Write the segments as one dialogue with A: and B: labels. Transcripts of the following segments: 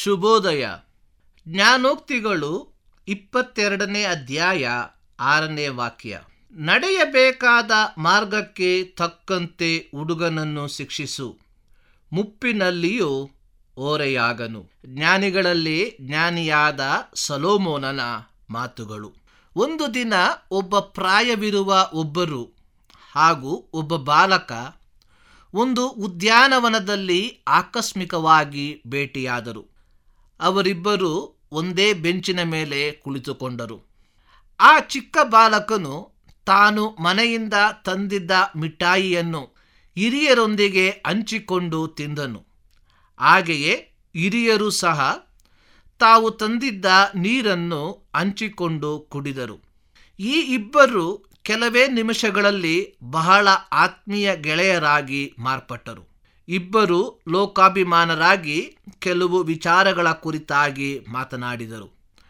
A: ಶುಭೋದಯ ಜ್ಞಾನೋಕ್ತಿಗಳು ಇಪ್ಪತ್ತೆರಡನೇ ಅಧ್ಯಾಯ ಆರನೇ ವಾಕ್ಯ ನಡೆಯಬೇಕಾದ ಮಾರ್ಗಕ್ಕೆ ತಕ್ಕಂತೆ ಹುಡುಗನನ್ನು ಶಿಕ್ಷಿಸು ಮುಪ್ಪಿನಲ್ಲಿಯೂ ಓರೆಯಾಗನು ಜ್ಞಾನಿಗಳಲ್ಲಿ ಜ್ಞಾನಿಯಾದ ಸಲೋಮೋನನ ಮಾತುಗಳು ಒಂದು ದಿನ ಒಬ್ಬ ಪ್ರಾಯವಿರುವ ಒಬ್ಬರು ಹಾಗೂ ಒಬ್ಬ ಬಾಲಕ ಒಂದು ಉದ್ಯಾನವನದಲ್ಲಿ ಆಕಸ್ಮಿಕವಾಗಿ ಭೇಟಿಯಾದರು ಅವರಿಬ್ಬರು ಒಂದೇ ಬೆಂಚಿನ ಮೇಲೆ ಕುಳಿತುಕೊಂಡರು ಆ ಚಿಕ್ಕ ಬಾಲಕನು ತಾನು ಮನೆಯಿಂದ ತಂದಿದ್ದ ಮಿಠಾಯಿಯನ್ನು ಹಿರಿಯರೊಂದಿಗೆ ಹಂಚಿಕೊಂಡು ತಿಂದನು ಹಾಗೆಯೇ ಹಿರಿಯರು ಸಹ ತಾವು ತಂದಿದ್ದ ನೀರನ್ನು ಹಂಚಿಕೊಂಡು ಕುಡಿದರು ಈ ಇಬ್ಬರು ಕೆಲವೇ ನಿಮಿಷಗಳಲ್ಲಿ ಬಹಳ ಆತ್ಮೀಯ ಗೆಳೆಯರಾಗಿ ಮಾರ್ಪಟ್ಟರು ಇಬ್ಬರು ಲೋಕಾಭಿಮಾನರಾಗಿ ಕೆಲವು ವಿಚಾರಗಳ ಕುರಿತಾಗಿ ಮಾತನಾಡಿದರು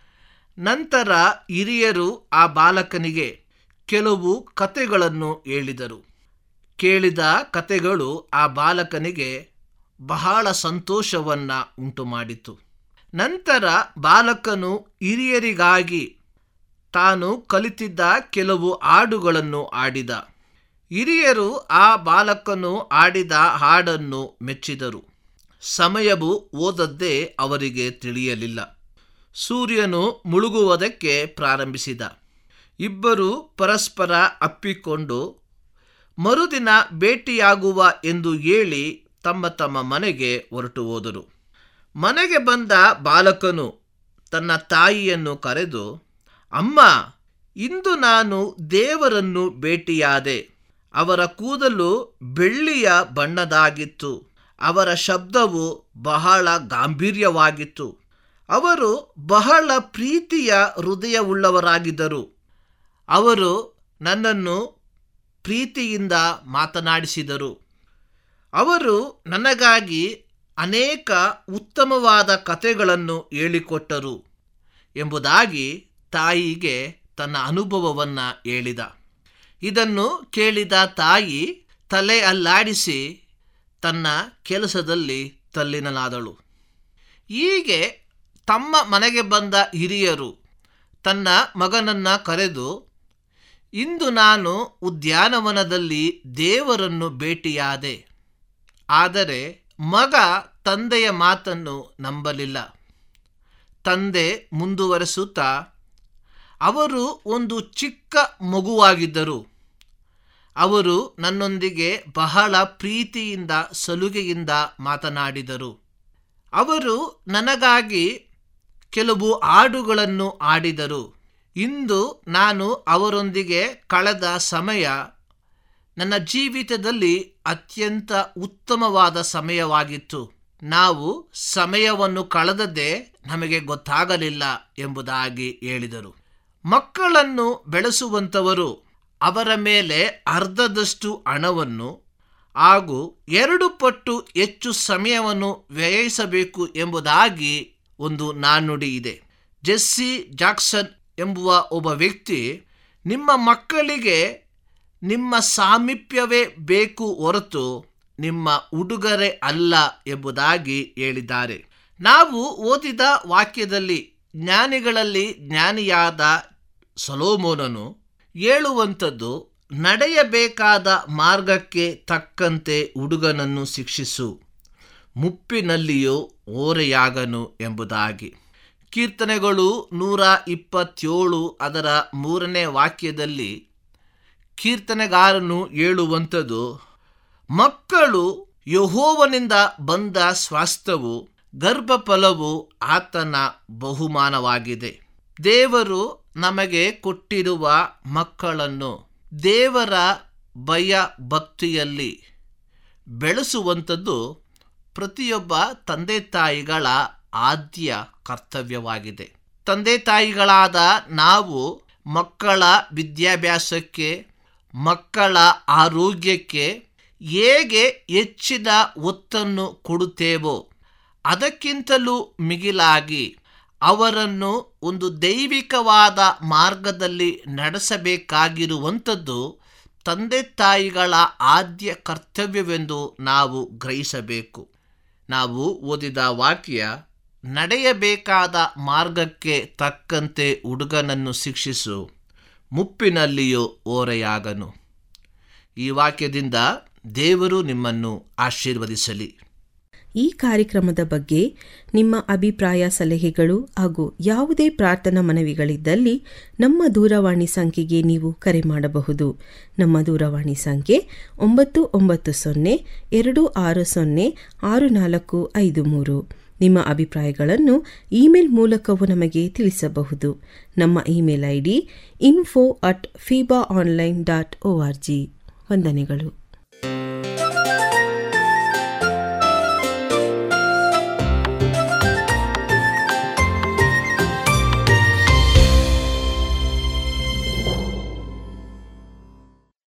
A: ನಂತರ ಹಿರಿಯರು ಆ ಬಾಲಕನಿಗೆ ಕೆಲವು ಕತೆಗಳನ್ನು ಹೇಳಿದರು ಕೇಳಿದ ಕತೆಗಳು ಆ ಬಾಲಕನಿಗೆ ಬಹಳ ಸಂತೋಷವನ್ನು ಉಂಟುಮಾಡಿತು ನಂತರ ಬಾಲಕನು ಹಿರಿಯರಿಗಾಗಿ ತಾನು ಕಲಿತಿದ್ದ ಕೆಲವು ಹಾಡುಗಳನ್ನು ಆಡಿದ ಹಿರಿಯರು ಆ ಬಾಲಕನು ಆಡಿದ ಹಾಡನ್ನು ಮೆಚ್ಚಿದರು ಸಮಯವು ಓದದ್ದೇ ಅವರಿಗೆ ತಿಳಿಯಲಿಲ್ಲ ಸೂರ್ಯನು ಮುಳುಗುವುದಕ್ಕೆ ಪ್ರಾರಂಭಿಸಿದ ಇಬ್ಬರು ಪರಸ್ಪರ ಅಪ್ಪಿಕೊಂಡು ಮರುದಿನ ಭೇಟಿಯಾಗುವ ಎಂದು ಹೇಳಿ ತಮ್ಮ ತಮ್ಮ ಮನೆಗೆ ಹೊರಟು ಹೋದರು ಮನೆಗೆ ಬಂದ ಬಾಲಕನು ತನ್ನ ತಾಯಿಯನ್ನು ಕರೆದು ಅಮ್ಮ ಇಂದು ನಾನು ದೇವರನ್ನು ಭೇಟಿಯಾದೆ ಅವರ ಕೂದಲು ಬೆಳ್ಳಿಯ ಬಣ್ಣದಾಗಿತ್ತು ಅವರ ಶಬ್ದವು ಬಹಳ ಗಾಂಭೀರ್ಯವಾಗಿತ್ತು ಅವರು ಬಹಳ ಪ್ರೀತಿಯ ಹೃದಯವುಳ್ಳವರಾಗಿದ್ದರು ಅವರು ನನ್ನನ್ನು ಪ್ರೀತಿಯಿಂದ ಮಾತನಾಡಿಸಿದರು ಅವರು ನನಗಾಗಿ ಅನೇಕ ಉತ್ತಮವಾದ ಕಥೆಗಳನ್ನು ಹೇಳಿಕೊಟ್ಟರು ಎಂಬುದಾಗಿ ತಾಯಿಗೆ ತನ್ನ ಅನುಭವವನ್ನು ಹೇಳಿದ ಇದನ್ನು ಕೇಳಿದ ತಾಯಿ ತಲೆ ಅಲ್ಲಾಡಿಸಿ ತನ್ನ ಕೆಲಸದಲ್ಲಿ ತಲ್ಲಿನಲಾದಳು ಹೀಗೆ ತಮ್ಮ ಮನೆಗೆ ಬಂದ ಹಿರಿಯರು ತನ್ನ ಮಗನನ್ನು ಕರೆದು ಇಂದು ನಾನು ಉದ್ಯಾನವನದಲ್ಲಿ ದೇವರನ್ನು ಭೇಟಿಯಾದೆ ಆದರೆ ಮಗ ತಂದೆಯ ಮಾತನ್ನು ನಂಬಲಿಲ್ಲ ತಂದೆ ಮುಂದುವರೆಸುತ್ತಾ ಅವರು ಒಂದು ಚಿಕ್ಕ ಮಗುವಾಗಿದ್ದರು ಅವರು ನನ್ನೊಂದಿಗೆ ಬಹಳ ಪ್ರೀತಿಯಿಂದ ಸಲುಗೆಯಿಂದ ಮಾತನಾಡಿದರು ಅವರು ನನಗಾಗಿ ಕೆಲವು ಹಾಡುಗಳನ್ನು ಆಡಿದರು ಇಂದು ನಾನು ಅವರೊಂದಿಗೆ ಕಳೆದ ಸಮಯ ನನ್ನ ಜೀವಿತದಲ್ಲಿ ಅತ್ಯಂತ ಉತ್ತಮವಾದ ಸಮಯವಾಗಿತ್ತು ನಾವು ಸಮಯವನ್ನು ಕಳೆದದ್ದೇ ನಮಗೆ ಗೊತ್ತಾಗಲಿಲ್ಲ ಎಂಬುದಾಗಿ ಹೇಳಿದರು ಮಕ್ಕಳನ್ನು ಬೆಳೆಸುವಂಥವರು ಅವರ ಮೇಲೆ ಅರ್ಧದಷ್ಟು ಹಣವನ್ನು ಹಾಗೂ ಎರಡು ಪಟ್ಟು ಹೆಚ್ಚು ಸಮಯವನ್ನು ವ್ಯಯಿಸಬೇಕು ಎಂಬುದಾಗಿ ಒಂದು ನಾಣ್ಣುಡಿ ಇದೆ ಜೆಸ್ಸಿ ಜಾಕ್ಸನ್ ಎಂಬುವ ಒಬ್ಬ ವ್ಯಕ್ತಿ ನಿಮ್ಮ ಮಕ್ಕಳಿಗೆ ನಿಮ್ಮ ಸಾಮೀಪ್ಯವೇ ಬೇಕು ಹೊರತು ನಿಮ್ಮ ಉಡುಗೊರೆ ಅಲ್ಲ ಎಂಬುದಾಗಿ ಹೇಳಿದ್ದಾರೆ ನಾವು ಓದಿದ ವಾಕ್ಯದಲ್ಲಿ ಜ್ಞಾನಿಗಳಲ್ಲಿ ಜ್ಞಾನಿಯಾದ ಸಲೋಮೋನನು ಹೇಳುವಂಥದ್ದು ನಡೆಯಬೇಕಾದ ಮಾರ್ಗಕ್ಕೆ ತಕ್ಕಂತೆ ಹುಡುಗನನ್ನು ಶಿಕ್ಷಿಸು ಮುಪ್ಪಿನಲ್ಲಿಯೂ ಓರೆಯಾಗನು ಎಂಬುದಾಗಿ ಕೀರ್ತನೆಗಳು ನೂರ ಇಪ್ಪತ್ತೇಳು ಅದರ ಮೂರನೇ ವಾಕ್ಯದಲ್ಲಿ ಕೀರ್ತನೆಗಾರನು ಹೇಳುವಂಥದ್ದು ಮಕ್ಕಳು ಯಹೋವನಿಂದ ಬಂದ ಸ್ವಾಸ್ಥ್ಯವು ಗರ್ಭಫಲವು ಆತನ ಬಹುಮಾನವಾಗಿದೆ ದೇವರು ನಮಗೆ ಕೊಟ್ಟಿರುವ ಮಕ್ಕಳನ್ನು ದೇವರ ಭಯ ಭಕ್ತಿಯಲ್ಲಿ ಬೆಳೆಸುವಂಥದ್ದು ಪ್ರತಿಯೊಬ್ಬ ತಂದೆ ತಾಯಿಗಳ ಆದ್ಯ ಕರ್ತವ್ಯವಾಗಿದೆ ತಂದೆ ತಾಯಿಗಳಾದ ನಾವು ಮಕ್ಕಳ ವಿದ್ಯಾಭ್ಯಾಸಕ್ಕೆ ಮಕ್ಕಳ ಆರೋಗ್ಯಕ್ಕೆ ಹೇಗೆ ಹೆಚ್ಚಿನ ಒತ್ತನ್ನು ಕೊಡುತ್ತೇವೋ ಅದಕ್ಕಿಂತಲೂ ಮಿಗಿಲಾಗಿ ಅವರನ್ನು ಒಂದು ದೈವಿಕವಾದ ಮಾರ್ಗದಲ್ಲಿ ನಡೆಸಬೇಕಾಗಿರುವಂಥದ್ದು ತಂದೆ ತಾಯಿಗಳ ಆದ್ಯ ಕರ್ತವ್ಯವೆಂದು ನಾವು ಗ್ರಹಿಸಬೇಕು ನಾವು ಓದಿದ ವಾಕ್ಯ ನಡೆಯಬೇಕಾದ ಮಾರ್ಗಕ್ಕೆ ತಕ್ಕಂತೆ ಹುಡುಗನನ್ನು ಶಿಕ್ಷಿಸು ಮುಪ್ಪಿನಲ್ಲಿಯೂ ಓರೆಯಾಗನು ಈ ವಾಕ್ಯದಿಂದ ದೇವರು ನಿಮ್ಮನ್ನು ಆಶೀರ್ವದಿಸಲಿ
B: ಈ ಕಾರ್ಯಕ್ರಮದ ಬಗ್ಗೆ ನಿಮ್ಮ ಅಭಿಪ್ರಾಯ ಸಲಹೆಗಳು ಹಾಗೂ ಯಾವುದೇ ಪ್ರಾರ್ಥನಾ ಮನವಿಗಳಿದ್ದಲ್ಲಿ ನಮ್ಮ ದೂರವಾಣಿ ಸಂಖ್ಯೆಗೆ ನೀವು ಕರೆ ಮಾಡಬಹುದು ನಮ್ಮ ದೂರವಾಣಿ ಸಂಖ್ಯೆ ಒಂಬತ್ತು ಒಂಬತ್ತು ಸೊನ್ನೆ ಎರಡು ಆರು ಸೊನ್ನೆ ಆರು ನಾಲ್ಕು ಐದು ಮೂರು ನಿಮ್ಮ ಅಭಿಪ್ರಾಯಗಳನ್ನು ಇಮೇಲ್ ಮೂಲಕವೂ ನಮಗೆ ತಿಳಿಸಬಹುದು ನಮ್ಮ email I D info at fiba online dot O R G ವಂದನೆಗಳು